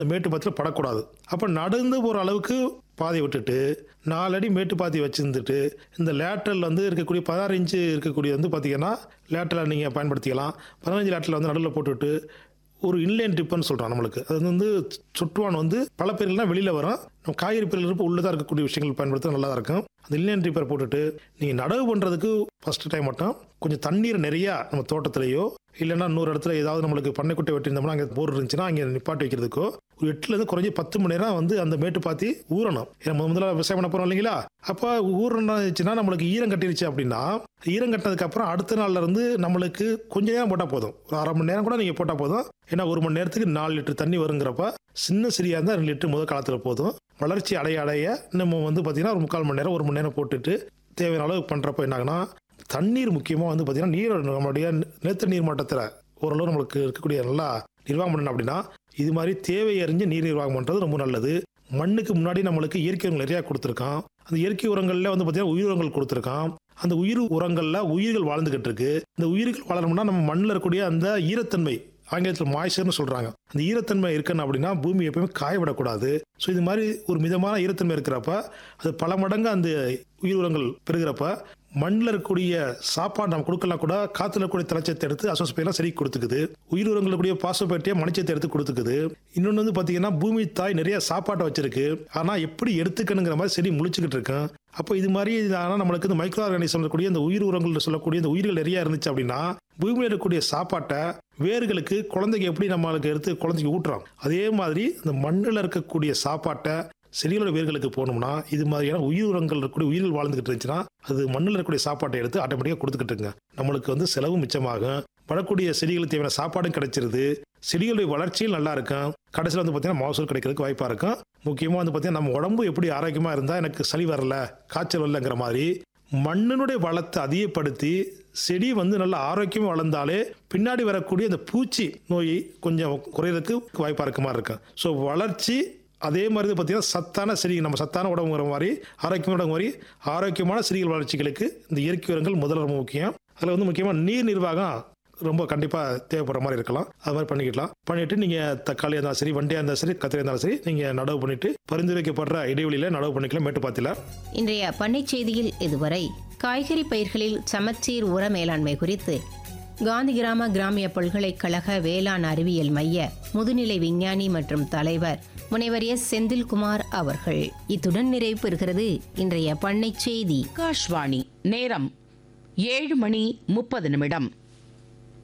மேட்டுப்பாத்தியில் படக்கூடாது அப்போ நடந்து போகிற அளவுக்கு பாதை விட்டுட்டு நாலடி மேட்டுப்பாத்தி வச்சுருந்துட்டு இந்த லேட்டரில் வந்து இருக்கக்கூடிய பதினாறு இன்ச்சு இருக்கக்கூடிய வந்து பார்த்தீங்கன்னா லேட்டரில் நீங்கள் பயன்படுத்திக்கலாம் பதினஞ்சு லேட்டரில் வந்து நடுவில் போட்டுவிட்டு ஒரு இன்லைன் ட்ரிப்புன்னு சொல்கிறோம் நம்மளுக்கு அது வந்து சுற்றுவான் வந்து பல பேர்லாம் வெளியில் வரும் நம்ம காய்கறி பேரில் இருப்பு உள்ளதாக இருக்கக்கூடிய விஷயங்கள் பயன்படுத்த நல்லா இருக்கும் அந்த இன்லைன் ட்ரிப்பர் போட்டுட்டு நீங்கள் நடவு பண்ணுறதுக்கு ஃபஸ்ட் டைம் மட்டும் கொஞ்சம் தண்ணீர் நிறையா நம்ம தோட்டத்திலேயோ இல்லைன்னா இன்னொரு இடத்துல ஏதாவது நம்மளுக்கு பண்ணைக்குட்டை வெட்டியிருந்தோம்னா அங்கே போர் இருந்துச்சுன்னா அங்கே நிப்பாட்டி வைக்கிறதுக்கோ ஒரு எட்டுலேருந்து குறைஞ்சி பத்து மணி நேரம் வந்து அந்த மேட்டு பாத்தி ஊறணும் ஏன்னா முத முதல்ல விவசாயம் பண்ண போகிறோம் இல்லைங்களா அப்போ ஊறணுச்சுன்னா நம்மளுக்கு ஈரம் கட்டிருச்சு அப்படின்னா ஈரம் கட்டினதுக்கு அப்புறம் அடுத்த நாள்ல இருந்து நம்மளுக்கு கொஞ்ச நேரம் போட்டால் போதும் ஒரு அரை மணி நேரம் கூட நீங்கள் போட்டால் போதும் ஏன்னா ஒரு மணி நேரத்துக்கு நாலு லிட்டர் தண்ணி வருங்கிறப்ப சின்ன சிறியா இருந்தால் ரெண்டு லிட்டர் முதல் காலத்தில் போதும் வளர்ச்சி அடைய அடைய நம்ம வந்து பார்த்தீங்கன்னா ஒரு முக்கால் மணி நேரம் ஒரு மணி நேரம் போட்டுட்டு தேவையான அளவு பண்ணுறப்ப என்னாகுன்னா தண்ணீர் முக்கியமாக வந்து பார்த்தீங்கன்னா நீர் நம்மளுடைய நிலத்தடி நீர் மட்டத்தில் ஓரளவு நம்மளுக்கு இருக்கக்கூடிய நல்லா நிர்வாகம் பண்ணணும் அப்படின்னா இது மாதிரி தேவை அறிஞ்சு நீர் நிர்வாகம் பண்ணுறது ரொம்ப நல்லது மண்ணுக்கு முன்னாடி நம்மளுக்கு இயற்கை உரங்கள் நிறையா கொடுத்துருக்கான் அந்த இயற்கை உரங்களில் வந்து பார்த்தீங்கன்னா உயிர் உரங்கள் கொடுத்துருக்கான் அந்த உயிர் உரங்களில் உயிர்கள் வாழ்ந்துகிட்டு இருக்கு இந்த உயிர்கள் வளரணும்னா நம்ம மண்ணில் இருக்கக்கூடிய அந்த ஈரத்தன்மை ஆங்கிலத்தில் மாய்ச்சர்னு சொல்கிறாங்க அந்த ஈரத்தன்மை இருக்கணும் அப்படின்னா பூமி எப்பயுமே காய விடக்கூடாது ஸோ இது மாதிரி ஒரு மிதமான ஈரத்தன்மை இருக்கிறப்ப அது பல மடங்கு அந்த உயிர் உரங்கள் பெறுகிறப்ப மண்ணில் இருக்கக்கூடிய சாப்பாடு நம்ம கொடுக்கலாம் கூட காத்துல இருக்கக்கூடிய தலைச்சத்தை எடுத்து அசோஸ்பைலாம் சரி கொடுத்துக்குது உயிர் உரங்கள் கூடிய பாசப்பேட்டியை மணிச்சத்தை எடுத்து கொடுத்துக்குது இன்னொன்று வந்து பார்த்தீங்கன்னா பூமி தாய் நிறைய சாப்பாட்டை வச்சிருக்கு ஆனால் எப்படி எடுத்துக்கணுங்கிற மாதிரி செடி முழிச்சுக்கிட்டு இருக்கேன் அப்போ இது மாதிரி ஆனால் நம்மளுக்கு இந்த மைக்ரோ ஆர்கானிசம் சொல்லக்கூடிய இந்த உயிர் உரங்கள் சொல்லக்கூடிய இந்த உயிர்கள் நிறைய இருந்துச்சு அப்படின்னா பூமியில் இருக்கக்கூடிய சாப்பாட்டை வேர்களுக்கு குழந்தைக்கு எப்படி நம்மளுக்கு எடுத்து குழந்தைக்கு ஊட்டுறோம் அதே மாதிரி இந்த மண்ணில் இருக்கக்கூடிய சாப்பாட்டை செடிகளோட வேர்களுக்கு போகணும்னா இது மாதிரியான உயிர் உரங்கள் இருக்கக்கூடிய உயிர்கள் வாழ்ந்துகிட்டு இருந்துச்சுன்னா அது மண்ணில் இருக்கக்கூடிய சாப்பாட்டை எடுத்து ஆட்டோமேட்டிக்காக கொடுத்துக்கிட்டு இருக்குங்க நம்மளுக்கு வந்து செலவு மிச்சமாகும் வரக்கூடிய செடிகளுக்கு தேவையான சாப்பாடும் கிடைச்சிருது செடிகளுடைய வளர்ச்சியும் நல்லா இருக்கும் கடைசியில் வந்து பார்த்தீங்கன்னா மகசூல் கிடைக்கிறதுக்கு வாய்ப்பாக இருக்கும் முக்கியமாக வந்து பார்த்தீங்கன்னா நம்ம உடம்பு எப்படி ஆரோக்கியமாக இருந்தால் எனக்கு சளி வரல காய்ச்சல் வரலங்கிற மாதிரி மண்ணினுடைய வளத்தை அதிகப்படுத்தி செடி வந்து நல்லா ஆரோக்கியமாக வளர்ந்தாலே பின்னாடி வரக்கூடிய இந்த பூச்சி நோய் கொஞ்சம் குறையிறதுக்கு வாய்ப்பாக இருக்க மாதிரி இருக்கும் ஸோ வளர்ச்சி அதே மாதிரி வந்து பார்த்தீங்கன்னா சத்தான செடி நம்ம சத்தான உடம்புங்கிற மாதிரி ஆரோக்கியமான உடம்பு மாதிரி ஆரோக்கியமான செடிகள் வளர்ச்சிகளுக்கு இந்த இயற்கை உரங்கள் முதல்ல ரொம்ப முக்கியம் அதில் வந்து முக்கியமாக நீர் நிர்வாகம் ரொம்ப கண்டிப்பாக தேவைப்படுற மாதிரி இருக்கலாம் அது மாதிரி பண்ணிக்கலாம் பண்ணிட்டு நீங்கள் தக்காளியாக இருந்தாலும் சரி வண்டியாக இருந்தாலும் சரி கத்திரியாக இருந்தாலும் சரி நீங்கள் நடவு பண்ணிட்டு பரிந்துரைக்கப்படுற இடைவெளியில் நடவு பண்ணிக்கலாம் மேட்டுப்பாத்தியில் இன்றைய பண்ணைச் செய்தியில் இதுவரை காய்கறி பயிர்களில் சமச்சீர் உர மேலாண்மை குறித்து காந்தி கிராம கிராமிய பல்கலைக்கழக வேளாண் அறிவியல் மைய முதுநிலை விஞ்ஞானி மற்றும் தலைவர் முனைவர் எஸ் செந்தில்குமார் அவர்கள் இத்துடன் நிறைவு பெறுகிறது இன்றைய பண்ணைச் செய்தி ஆகாஷ்வாணி நேரம் ஏழு மணி முப்பது நிமிடம்